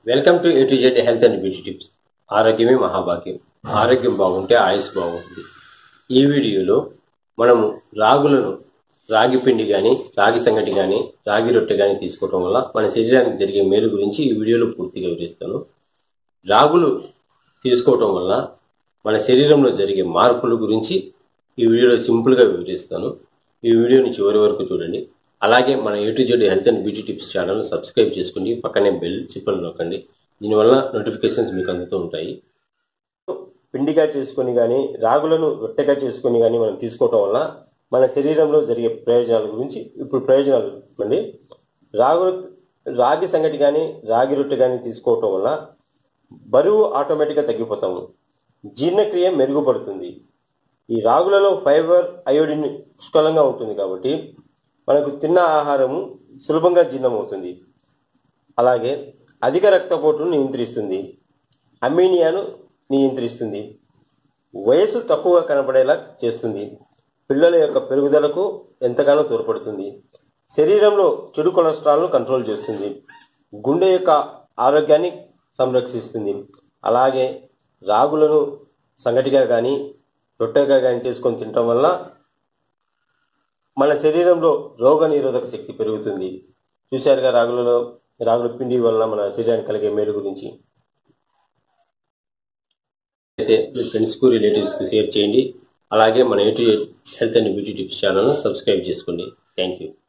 welcome to A to Z health and beauty tips ఆరోగ్యమే మహాభాగ్యం ఆరోగ్యం బాగుంటే ఆయుష్ బాగుంటుంది ఈ వీడియోలో మనము రాగులను రాగి పిండి కానీ రాగి సంగటి కానీ రాగి రొట్టె కానీ తీసుకోవడం వల్ల మన శరీరానికి జరిగే మేలు గురించి ఈ వీడియోలో పూర్తిగా వివరిస్తాను రాగులు తీసుకోవటం వల్ల మన శరీరంలో జరిగే మార్పుల గురించి ఈ వీడియోలో సింపుల్గా వివరిస్తాను ఈ వీడియోని చివరి వరకు చూడండి అలాగే మన A to Z health and beauty tips channel subscribe చేసుకోండి పక్కనే బెల్ సింపుల్ నొక్కండి దీనివల్ల నోటిఫికేషన్స్ మీకు అందుతూ ఉంటాయి పిండిగా చేసుకొని కానీ రాగులను రొట్టెగా చేసుకొని కానీ మనం తీసుకోవటం వల్ల మన శరీరంలో జరిగే ప్రయోజనాల గురించి ఇప్పుడు ప్రయోజనాలు అండి రాగు రాగి సంగటి కానీ రాగి రొట్టె కానీ తీసుకోవటం వల్ల బరువు ఆటోమేటిక్గా తగ్గిపోతాము జీర్ణక్రియ మెరుగుపడుతుంది ఈ రాగులలో ఫైబర్ అయోడిన్ పుష్కలంగా ఉంటుంది కాబట్టి మనకు తిన్న ఆహారము సులభంగా జీర్ణమవుతుంది అలాగే అధిక రక్తపోటును నియంత్రిస్తుంది అమీనియాను నియంత్రిస్తుంది వయసు తక్కువగా కనబడేలా చేస్తుంది పిల్లల యొక్క పెరుగుదలకు ఎంతగానో తోడ్పడుతుంది శరీరంలో చెడు కొలెస్ట్రాల్ను కంట్రోల్ చేస్తుంది గుండె యొక్క ఆరోగ్యాన్ని సంరక్షిస్తుంది అలాగే రాగులను సంగటిగా కానీ రొట్టెగా కానీ చేసుకొని తినటం వల్ల మన శరీరంలో రోగ నిరోధక శక్తి పెరుగుతుంది చూశారుగా రాగులలో రాగుల పిండి వల్ల మన శరీరానికి కలిగే మేలు గురించి అయితే మీ ఫ్రెండ్స్కు రిలేటివ్స్కి షేర్ చేయండి అలాగే మన YouTube health and beauty tips ఛానల్ను సబ్స్క్రైబ్ చేసుకోండి థ్యాంక్ యూ